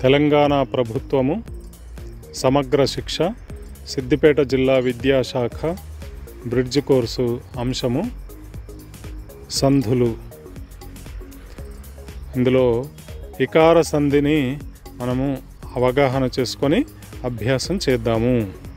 తెలంగాణ ప్రభుత్వము సమగ్ర శిక్ష సిద్దిపేట జిల్లా విద్యాశాఖ బ్రిడ్జ్ కోర్సు అంశము సంధులు ఇందులో ఇకార సంధిని మనము అవగాహన చేసుకొని అభ్యాసం చేద్దాము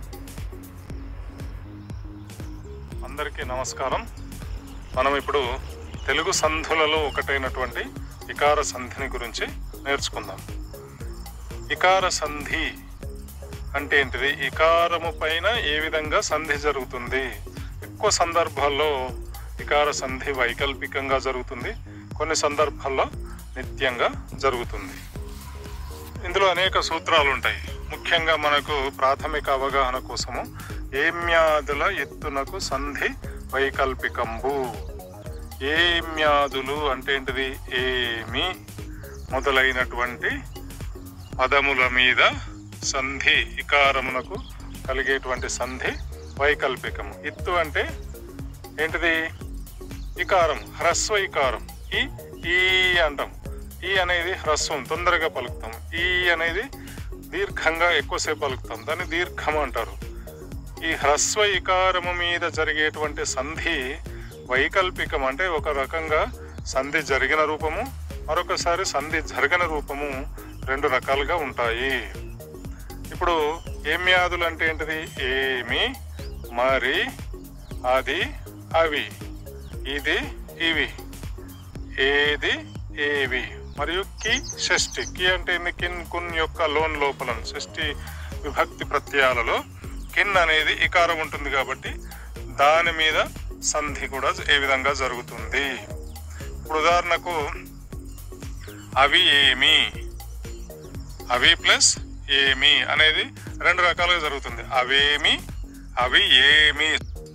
అందరికీ నమస్కారం మనం ఇప్పుడు తెలుగు సంధులలో ఒకటైనటువంటి ఇకార సంధిని గురించి నేర్చుకుందాం ఇకార సంధి అంటే ఏంటిది ఇకారము పైన ఏ విధంగా సంధి జరుగుతుంది ఎక్కువ సందర్భాల్లో ఇకార సంధి వైకల్పికంగా జరుగుతుంది కొన్ని సందర్భాల్లో నిత్యంగా జరుగుతుంది ఇందులో అనేక సూత్రాలు ఉంటాయి ముఖ్యంగా మనకు ప్రాథమిక అవగాహన కోసము ఏమ్యాదుల ఎత్తునకు సంధి వైకల్పికంబు ఏమ్యాదులు అంటే ఏంటిది ఏమి మొదలైనటువంటి పదముల మీద సంధి ఇకారమునకు కలిగేటువంటి సంధి వైకల్పికము ఇత్తు అంటే ఏంటిది ఇకారం హ్రస్వ ఇకారం ఈ ఈ అంటాం ఈ అనేది హ్రస్వం తొందరగా పలుకుతాం ఈ అనేది దీర్ఘంగా ఎక్కువసేపు పలుకుతాం దాన్ని దీర్ఘం అంటారు ఈ హ్రస్వ ఇకారము మీద జరిగేటువంటి సంధి వైకల్పికం అంటే ఒక రకంగా సంధి జరిగిన రూపము మరొకసారి సంధి జరగని రూపము రెండు రకాలుగా ఉంటాయి ఇప్పుడు ఏమ్యాదులు అంటే ఏంటిది ఏమి మరి అది అవి ఇది ఇవి ఏది ఏవి మరియు కి షష్ఠి కి అంటే ఏంది కిన్ కున్ యొక్క లోన్ లోపల షష్ఠి విభక్తి ప్రత్యయాలలో కిన్ అనేది ఇకారం ఉంటుంది కాబట్టి దాని మీద సంధి కూడా ఏ విధంగా జరుగుతుంది ఇప్పుడు ఉదాహరణకు అవి ఏమి అవి ప్లస్ ఏమి అనేది రెండు రకాలుగా జరుగుతుంది అవేమి అవి ఏమి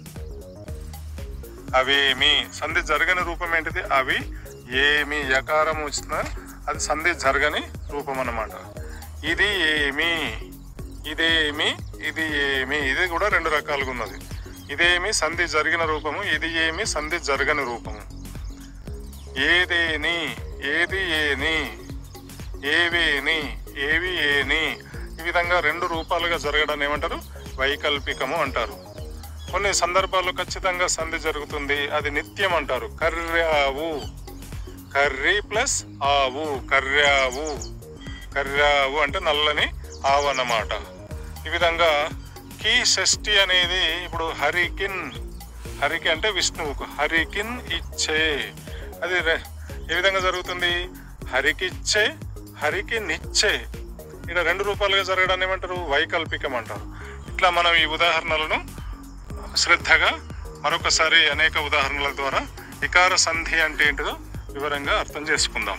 అవేమి సంధి జరగని రూపం ఏంటిది అవి ఏమి యకారం వచ్చిన అది సంధి జరగని రూపం అన్నమాట ఇది ఏమి ఇదేమి ఇది ఏమి ఇది కూడా రెండు రకాలుగా ఉన్నది ఇదేమి సంధి జరిగిన రూపము ఇది ఏమి సంధి జరగని రూపము ఏదేని ఏది ఏని ఏవేని ఏవి ఏని ఈ విధంగా రెండు రూపాలుగా జరగడాన్ని ఏమంటారు వైకల్పికము అంటారు కొన్ని సందర్భాల్లో ఖచ్చితంగా సంధి జరుగుతుంది అది నిత్యం అంటారు కర్యావు కర్రీ ప్లస్ ఆవు కర్యావు కర్యావు అంటే నల్లని ఆవు అన్నమాట ఈ విధంగా కీ షష్ఠి అనేది ఇప్పుడు హరికిన్ హరికి అంటే విష్ణువుకు హరికిన్ ఇచ్చే అది రె- ఏ విధంగా జరుగుతుంది హరికిచ్చే హరికి నిచ్చే ఇక్కడ రెండు రూపాలుగా జరగడాన్ని ఏమంటారు వైకల్పికం అంటారు ఇట్లా మనం ఈ ఉదాహరణలను శ్రద్ధగా మరొకసారి అనేక ఉదాహరణల ద్వారా ఇకార సంధి అంటే ఏంటిదో వివరంగా అర్థం చేసుకుందాం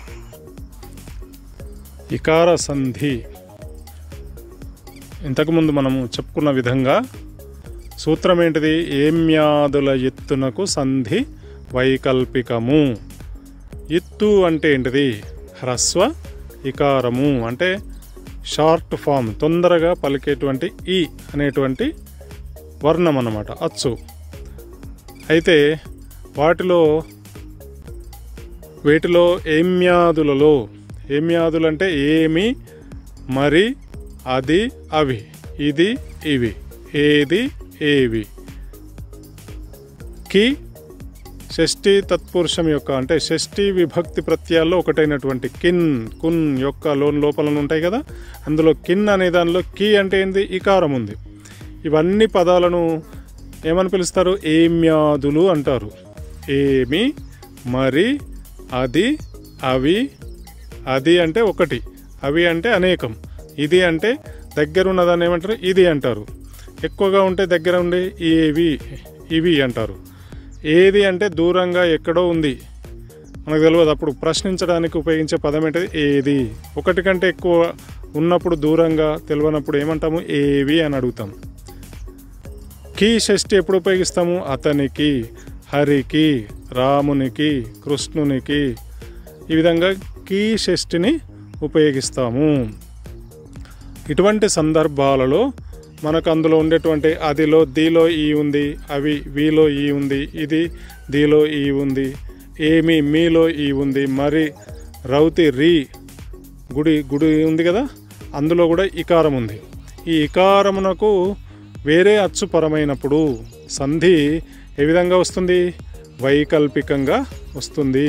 ఇకార సంధి ఇంతకుముందు మనము చెప్పుకున్న విధంగా సూత్రం ఏంటిది ఏమ్యాదుల ఎత్తునకు సంధి వైకల్పికము ఎత్తు అంటే ఏంటిది హ్రస్వ ఇకారము అంటే షార్ట్ ఫామ్ తొందరగా పలికేటువంటి ఈ అనేటువంటి వర్ణం అన్నమాట అచ్చు అయితే వాటిలో వీటిలో ఏమ్యాదులలో ఏమ్యాదులు అంటే ఏమి మరి అది అవి ఇది ఇవి ఏది ఏవి కి షష్ఠి తత్పురుషం యొక్క అంటే షష్ఠి విభక్తి ప్రత్యయాల్లో ఒకటైనటువంటి కిన్ కున్ యొక్క లోన్ లోపల ఉంటాయి కదా అందులో కిన్ అనే దానిలో కి అంటే ఏంది ఇకారం ఉంది ఇవన్నీ పదాలను ఏమని పిలుస్తారు ఏమ్యాదులు అంటారు ఏమి మరి అది అవి అది అంటే ఒకటి అవి అంటే అనేకం ఇది అంటే దగ్గర ఉన్నదాన్ని ఏమంటారు ఇది అంటారు ఎక్కువగా ఉంటే దగ్గర ఉండే ఇవి ఇవి అంటారు ఏది అంటే దూరంగా ఎక్కడో ఉంది మనకు తెలియదు అప్పుడు ప్రశ్నించడానికి ఉపయోగించే పదం ఏంటది ఏది ఒకటి కంటే ఎక్కువ ఉన్నప్పుడు దూరంగా తెలియనప్పుడు ఏమంటాము ఏవి అని అడుగుతాం కీ షష్ఠి ఎప్పుడు ఉపయోగిస్తాము అతనికి హరికి రామునికి కృష్ణునికి ఈ విధంగా కీ షష్ఠిని ఉపయోగిస్తాము ఇటువంటి సందర్భాలలో మనకు అందులో ఉండేటువంటి అదిలో దీలో ఈ ఉంది అవి వీలో ఈ ఉంది ఇది దీలో ఈ ఉంది ఏమి మీలో ఈ ఉంది మరి రౌతి రీ గుడి గుడి ఉంది కదా అందులో కూడా ఇకారం ఉంది ఈ ఇకారమునకు వేరే అచ్చు పరమైనప్పుడు సంధి ఏ విధంగా వస్తుంది వైకల్పికంగా వస్తుంది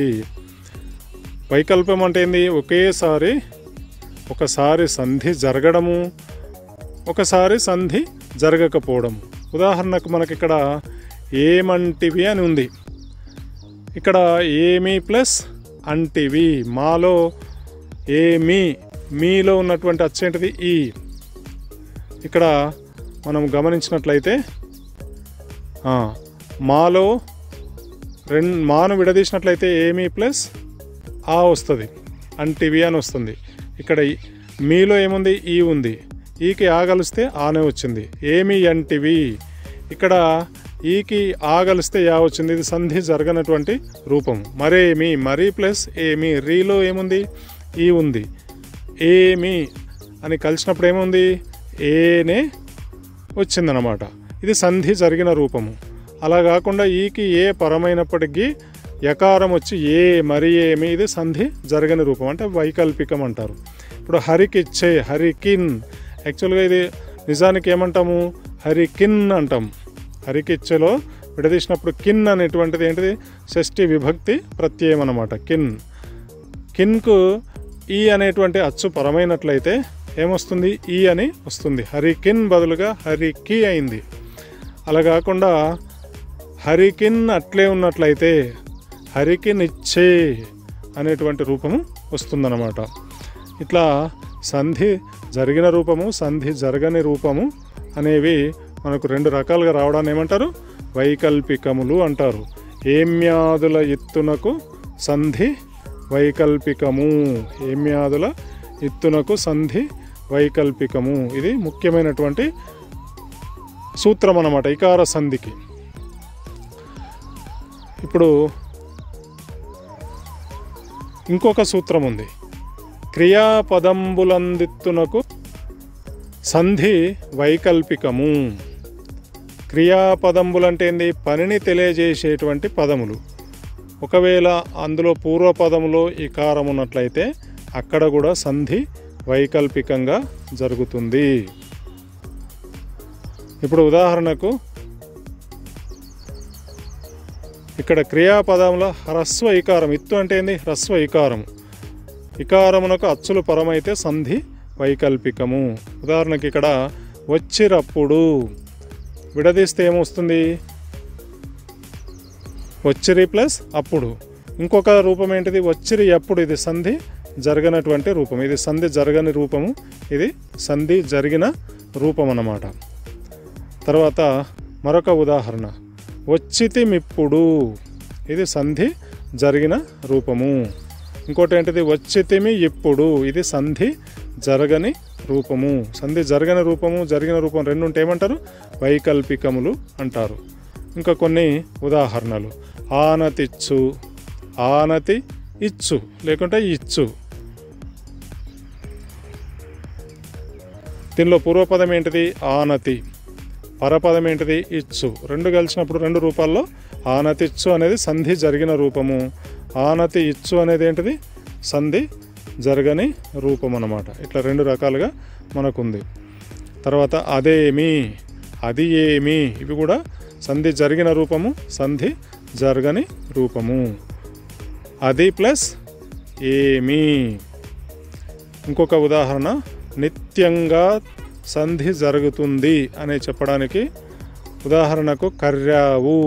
వైకల్పం అంటే ఏంది ఒకేసారి ఒకసారి సంధి జరగడము ఒకసారి సంధి జరగకపోవడం ఉదాహరణకు మనకి ఇక్కడ ఏమంటివి అని ఉంది ఇక్కడ ఏమి ప్లస్ అంటివి మాలో ఏమి మీలో ఉన్నటువంటి అచ్చేంటిది ఈ ఇక్కడ మనం గమనించినట్లయితే ఆ, మాలో రెండు మాను విడదీసినట్లయితే ఏమి ప్లస్ ఆ వస్తుంది అంటివి అని వస్తుంది ఇక్కడ ఈ- మీలో ఏముంది ఈ ఉంది ఈకి ఆ కలిస్తే ఆనే వచ్చింది ఏమి అంటివి ఇక్కడ ఈకి ఆ కలిస్తే యా వచ్చింది ఇది సంధి జరగనటువంటి రూపం మరేమి మరీ ప్లస్ ఏమి రీలో ఏముంది ఈ ఉంది ఏమి అని కలిసినప్పుడు ఏముంది ఏనే వచ్చిందనమాట ఇది సంధి జరిగిన రూపము అలా కాకుండా ఈకి ఏ పరమైనప్పటికీ యకారం వచ్చి ఏ మరి ఏమి ఇది సంధి జరగని రూపం అంటే వైకల్పికం అంటారు ఇప్పుడు హరికిచ్చే హరికిన్ యాక్చువల్గా ఇది నిజానికి ఏమంటాము హరికిన్ అంటాం హరికిచ్చెలో విడదీసినప్పుడు కిన్ అనేటువంటిది ఏంటిది షష్ఠి విభక్తి ప్రత్యయం అన్నమాట కిన్ కిన్కు ఈ అనేటువంటి అచ్చు పరమైనట్లయితే ఏమొస్తుంది ఈ అని వస్తుంది హరికిన్ బదులుగా హరికి అయింది అలా కాకుండా హరికిన్ అట్లే ఉన్నట్లయితే హరికిన్ ఇచ్చే అనేటువంటి రూపము వస్తుందన్నమాట ఇట్లా సంధి జరిగిన రూపము సంధి జరగని రూపము అనేవి మనకు రెండు రకాలుగా రావడాన్ని ఏమంటారు వైకల్పికములు అంటారు ఏమ్యాదుల ఎత్తునకు సంధి వైకల్పికము ఏమ్యాదుల ఎత్తునకు సంధి వైకల్పికము ఇది ముఖ్యమైనటువంటి సూత్రం అన్నమాట ఇకార సంధికి ఇప్పుడు ఇంకొక సూత్రం ఉంది క్రియాపదంబులందిత్తునకు సంధి వైకల్పికము క్రియాపదంబులు అంటే ఏంది పనిని తెలియజేసేటువంటి పదములు ఒకవేళ అందులో పూర్వపదములో ఇకారం ఉన్నట్లయితే అక్కడ కూడా సంధి వైకల్పికంగా జరుగుతుంది ఇప్పుడు ఉదాహరణకు ఇక్కడ క్రియాపదంలో హ్రస్వ ఇకారం ఇత్తు అంటే ఏంది హ్రస్వ ఇకారం ఇకారమునకు అచ్చులు పరమైతే సంధి వైకల్పికము ఉదాహరణకి ఇక్కడ వచ్చిరప్పుడు విడదీస్తే ఏమొస్తుంది వచ్చిరి ప్లస్ అప్పుడు ఇంకొక రూపం ఏంటిది వచ్చిరి అప్పుడు ఇది సంధి జరగనటువంటి రూపం ఇది సంధి జరగని రూపము ఇది సంధి జరిగిన రూపం అన్నమాట తర్వాత మరొక ఉదాహరణ వచ్చితిమిప్పుడు ఇది సంధి జరిగిన రూపము ఇంకోటి ఏంటిది వచ్చితిమి ఇప్పుడు ఇది సంధి జరగని రూపము సంధి జరగని రూపము జరిగిన రూపం రెండు ఉంటే ఏమంటారు వైకల్పికములు అంటారు ఇంకా కొన్ని ఉదాహరణలు ఆనతిచ్చు ఆనతి ఇచ్చు లేకుంటే ఇచ్చు దీనిలో పూర్వపదం ఏంటిది ఆనతి పరపదం ఏంటిది ఇచ్చు రెండు కలిసినప్పుడు రెండు రూపాల్లో ఆనతి ఇచ్చు అనేది సంధి జరిగిన రూపము ఆనతి ఇచ్చు అనేది ఏంటిది సంధి జరగని రూపం అన్నమాట ఇట్లా రెండు రకాలుగా మనకుంది తర్వాత అదేమి అది ఏమి ఇవి కూడా సంధి జరిగిన రూపము సంధి జరగని రూపము అది ప్లస్ ఏమి ఇంకొక ఉదాహరణ నిత్యంగా సంధి జరుగుతుంది అని చెప్పడానికి ఉదాహరణకు కర్యావు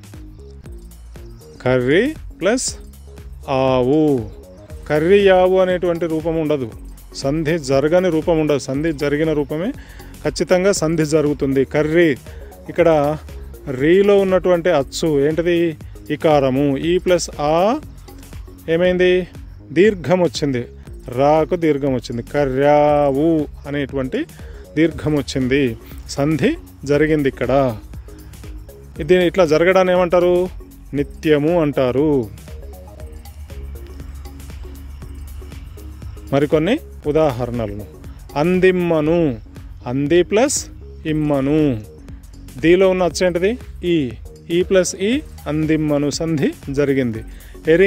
కర్రీ ప్లస్ ఆవు కర్రియావు అనేటువంటి రూపం ఉండదు సంధి జరగని రూపం ఉండదు సంధి జరిగిన రూపమే ఖచ్చితంగా సంధి జరుగుతుంది కర్రీ ఇక్కడ రీలో ఉన్నటువంటి అచ్చు ఏంటిది ఇకారము ఈ ప్లస్ ఆ ఏమైంది దీర్ఘం వచ్చింది రాకు దీర్ఘం వచ్చింది కర్యావు అనేటువంటి దీర్ఘం వచ్చింది సంధి జరిగింది ఇక్కడ ఇది ఇట్లా జరగడాన్ని ఏమంటారు నిత్యము అంటారు మరికొన్ని ఉదాహరణలను అందిమ్మను అంది ప్లస్ ఇమ్మను దీలో ఉన్న అచ్చేంటిది ఈ ఈ ప్లస్ ఈ అందిమ్మను సంధి జరిగింది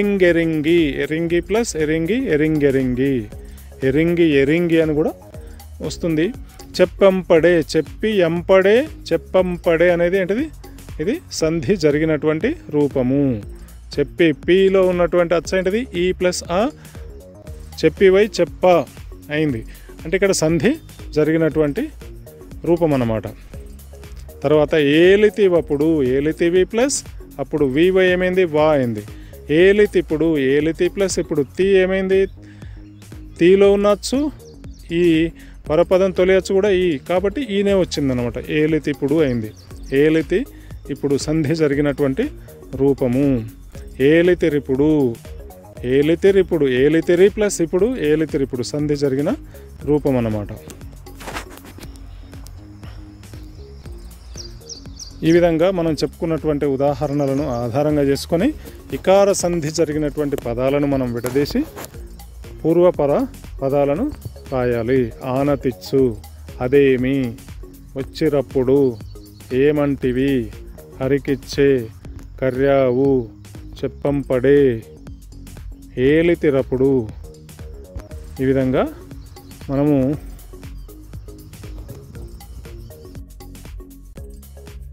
ఎరింగెరింగి ఎరింగి ప్లస్ ఎరింగి ఎరింగెరింగి ఎరింగి ఎరింగి అని కూడా వస్తుంది చెప్పంపడే చెప్పి ఎంపడే చెప్పంపడే అనేది ఏంటిది ఇది సంధి జరిగినటువంటి రూపము చెప్పి పీలో ఉన్నటువంటి అచ్చ ఏంటిది ఈ ప్లస్ ఆ చెప్పి వై చెప్ప అయింది అంటే ఇక్కడ సంధి జరిగినటువంటి రూపం అన్నమాట తర్వాత ఏలితివప్పుడు ఏలితివి ప్లస్ అప్పుడు వివై ఏమైంది వా అయింది ఏలితి ఇప్పుడు ఏలితి ప్లస్ ఇప్పుడు తీ ఏమైంది తీలో ఉన్నచ్చు ఈ పరపదం తొలియచ్చు కూడా ఈ కాబట్టి ఈనే వచ్చిందనమాట ఏలితి ఇప్పుడు అయింది ఏలితి ఇప్పుడు సంధి జరిగినటువంటి రూపము ఏలితిరిపుడు ఏలితిరిపుడు ఏలితిరి ప్లస్ ఇప్పుడు ఏలితిరిపుడు సంధి జరిగిన రూపం అన్నమాట ఈ విధంగా మనం చెప్పుకున్నటువంటి ఉదాహరణలను ఆధారంగా చేసుకొని ఇకార సంధి జరిగినటువంటి పదాలను మనం విడదీసి పూర్వపర పదాలను రాయాలి ఆనతిచ్చు అదేమి వచ్చిరప్పుడు ఏమంటివి హరికిచ్చే కర్యావు చెప్పంపడే ఏలితిరప్పుడు ఈ విధంగా మనము